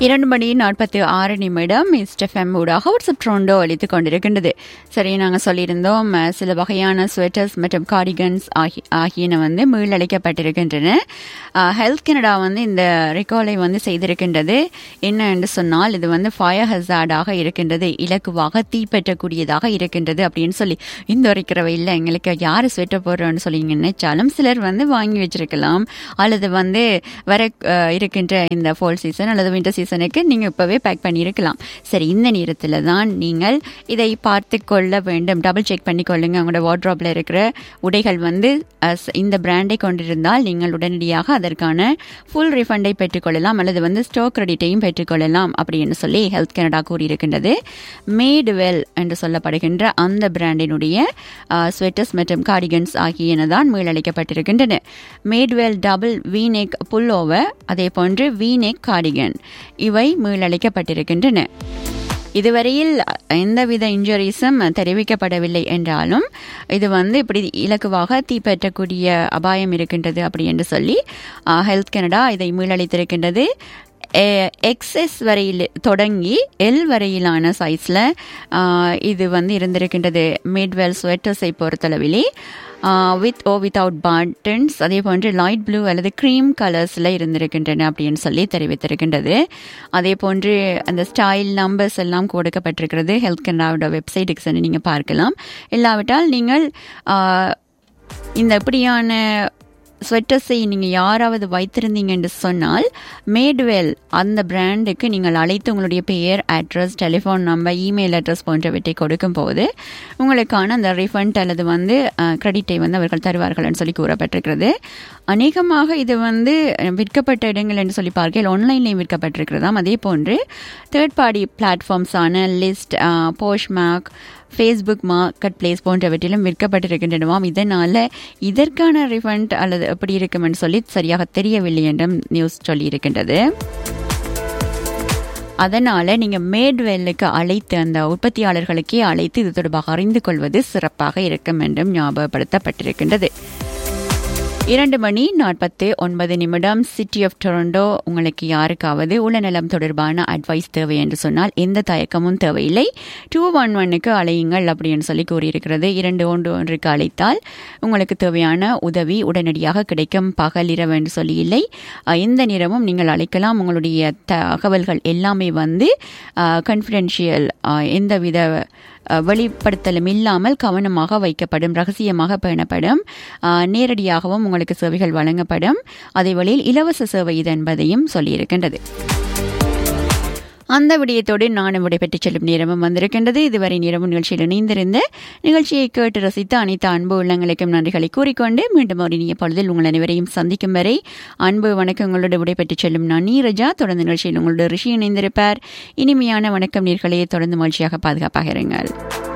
இரண்டு மணி நாற்பத்தி ஆறு நிமிடம் இஸ்டெஃப்எம் ஊடாக வாட்ஸ்அப் ட்ரோண்டோ அளித்துக் கொண்டிருக்கின்றது சரி நாங்கள் சொல்லியிருந்தோம் அஹ், சில வகையான ஸ்வெட்டர்ஸ் மற்றும் கார்டிகன்ஸ் ஆகி ஆகியன வந்து மீளளிக்கப்பட்டிருக்கின்றன ஹெல்த் கனடா வந்து இந்த ரெக்கார்டை வந்து செய்திருக்கின்றது என்ன என்று சொன்னால் இது வந்து ஃபயர் ஹசார்டாக இருக்கின்றது இலக்குவாக தீப்பற்றக்கூடியதாக இருக்கின்றது அப்படின்னு சொல்லி இந்த வரைக்கிறவ இல்லை எங்களுக்கு யார் ஸ்வெட்டர் போடுறோன்னு சொல்லி நீங்க நினைச்சாலும் சிலர் வந்து வாங்கி வச்சிருக்கலாம் அல்லது வந்து வர அஹ், இருக்கின்ற இந்த ஃபால் சீசன் அல்லது வின்டர் சீசனுக்கு நீங்கள் இப்போவே பேக் பண்ணியிருக்கலாம் சரி இந்த நேரத்தில் தான் நீங்கள் இதை பார்த்து கொள்ள வேண்டும் டபுள் செக் பண்ணி கொள்ளுங்க உங்களோட வார்ட்ராப்பில் இருக்கிற உடைகள் வந்து அஹ், இந்த பிராண்டை கொண்டிருந்தால் நீங்கள் உடனடியாக அதற்கான ஃபுல் ரிஃபண்டை பெற்றுக்கொள்ளலாம் அல்லது வந்து ஸ்டோக் கிரெடிட்டையும் பெற்றுக்கொள்ளலாம் அப்படின்னு சொல்லி ஹெல்த் கனடா கூறியிருக்கின்றது மேடு வெல் என்று சொல்லப்படுகின்ற அந்த பிராண்டினுடைய ஸ்வெட்டர்ஸ் மற்றும் கார்டிகன்ஸ் ஆகியன தான் மீளளிக்கப்பட்டிருக்கின்றன Madewell double V neck pullover அதே போன்று வீநெக் கார்டிகன் இவை மீளளிக்கப்பட்டிருக்கின்றன இதுவரையில் எந்தவித இன்ஜுரிஸும் தெரிவிக்கப்படவில்லை என்றாலும் இது வந்து இப்படி இலக்குவாக தீப்பற்றக்கூடிய அபாயம் இருக்கின்றது அப்படி என்று சொல்லி ஹெல்த் கனடா இதை மீளளித்திருக்கின்றது எக்ஸ்எஸ் வரையில் தொடங்கி எல் வரையிலான சைஸில் இது வந்து இருந்திருக்கின்றது மிட்வெல் ஸ்வெட்டர்ஸை பொறுத்தளவிலே வித் ஓ வித்தவுட் பட்டன்ஸ் அதே போன்று லைட் ப்ளூ அல்லது க்ரீம் கலர்ஸில் இருந்திருக்கின்றன அப்படின்னு சொல்லி தெரிவித்திருக்கின்றது அதே போன்று அந்த ஸ்டைல் நம்பர்ஸ் எல்லாம் கொடுக்கப்பட்டிருக்கிறது ஹெல்த் கனடாவோட வெப்சைட்டுக்கு சென்று நீங்கள் பார்க்கலாம் இல்லாவிட்டால் நீங்கள் ஆஹ், இந்த இப்படியான ஸ்வெட்டர்ஸை நீங்கள் யாராவது வைத்திருந்தீங்க என்று சொன்னால் மேட்வெல் அந்த பிராண்டுக்கு நீங்கள் அழைத்து உங்களுடைய பெயர் address telephone number email address போன்றவற்றை கொடுக்கும் போது உங்களுக்கான அந்த ரிஃபண்ட் அல்லது வந்து கிரெடிட்டை வந்து அவர்கள் தருவார்கள்னு சொல்லி கூறப்பட்டிருக்கிறது அநேகமாக இது வந்து அஹ், விற்கப்பட்ட இடங்கள் என்று சொல்லி பார்க்கையில் ஆன்லைன்லேயும் விற்கப்பட்டிருக்கிறதாம் அதே போன்று தேர்ட் பார்ட்டி பிளாட்ஃபார்ம்ஸான Lyst Poshmark Facebook marketplace போன்றவற்றிலும் விற்கப்பட்டிருக்கின்றனவாம் இதனால் இதற்கான ரிஃபண்ட் அல்லது எப்படி இருக்குமென்னு சொல்லி சரியாக தெரியவில்லை என்றும் நியூஸ் சொல்லியிருக்கின்றது அதனால நீங்க மேட்வெல்லுக்கு அழைத்து அந்த உற்பத்தியாளர்களுக்கே அழைத்து இது தொடர்பாக அறிந்து கொள்வது சிறப்பாக இருக்கும் என்றும் ஞாபகப்படுத்தப்பட்டிருக்கின்றது இரண்டு மணி நாற்பத்து ஒன்பது நிமிடம் சிட்டி ஆஃப் டொரண்டோ உங்களுக்கு யாருக்காவது உளநலம் தொடர்பான அட்வைஸ் தேவை என்று சொன்னால் எந்த தயக்கமும் தேவையில்லை டூ ஒன் ஒன்னுக்கு அழையுங்கள் அப்படின்னு சொல்லி கூறியிருக்கிறது இரண்டு ஒன்று ஒன்றுக்கு அழைத்தால் உங்களுக்கு தேவையான உதவி உடனடியாக கிடைக்கும் பகல் இரவு என்று சொல்லி இல்லை அஹ், எந்த நேரமும் நீங்கள் அழைக்கலாம் உங்களுடைய தகவல்கள் எல்லாமே வந்து கன்ஃபிடென்ஷியல் எந்தவித அஹ், வெளிப்படுத்தலும் இல்லாமல் கவனமாக வைக்கப்படும் ரகசியமாக பேணப்படும் அஹ், நேரடியாகவும் உங்களுக்கு சேவைகள் வழங்கப்படும் அதே வழியில் இலவச சேவை இது என்பதையும் சொல்லியிருக்கின்றது அந்த விடயத்தோடு நானும் விடைபெற்றுச் செல்லும் நேரமும் வந்திருக்கின்றது இதுவரை நேரமும் நிகழ்ச்சியில் இணைந்திருந்த நிகழ்ச்சியை கேட்டு ரசித்த அனைத்து அன்பு உள்ளங்களுக்கும் நன்றிகளை கூறிக்கொண்டு மீண்டும் ஒரு இனிய பொழுதில் உங்கள் அனைவரையும் சந்திக்கும் வரை அன்பு வணக்கங்களோடு விடைபெற்றுச் செல்லும் நான் நீரஜா தொடர்ந்து நிகழ்ச்சியில் உங்களோட ரிஷி இணைந்திருப்பார் இனிமையான வணக்கம் நீர்களே தொடர்ந்து மகிழ்ச்சியாக பாதுகாப்பாக இருங்கள்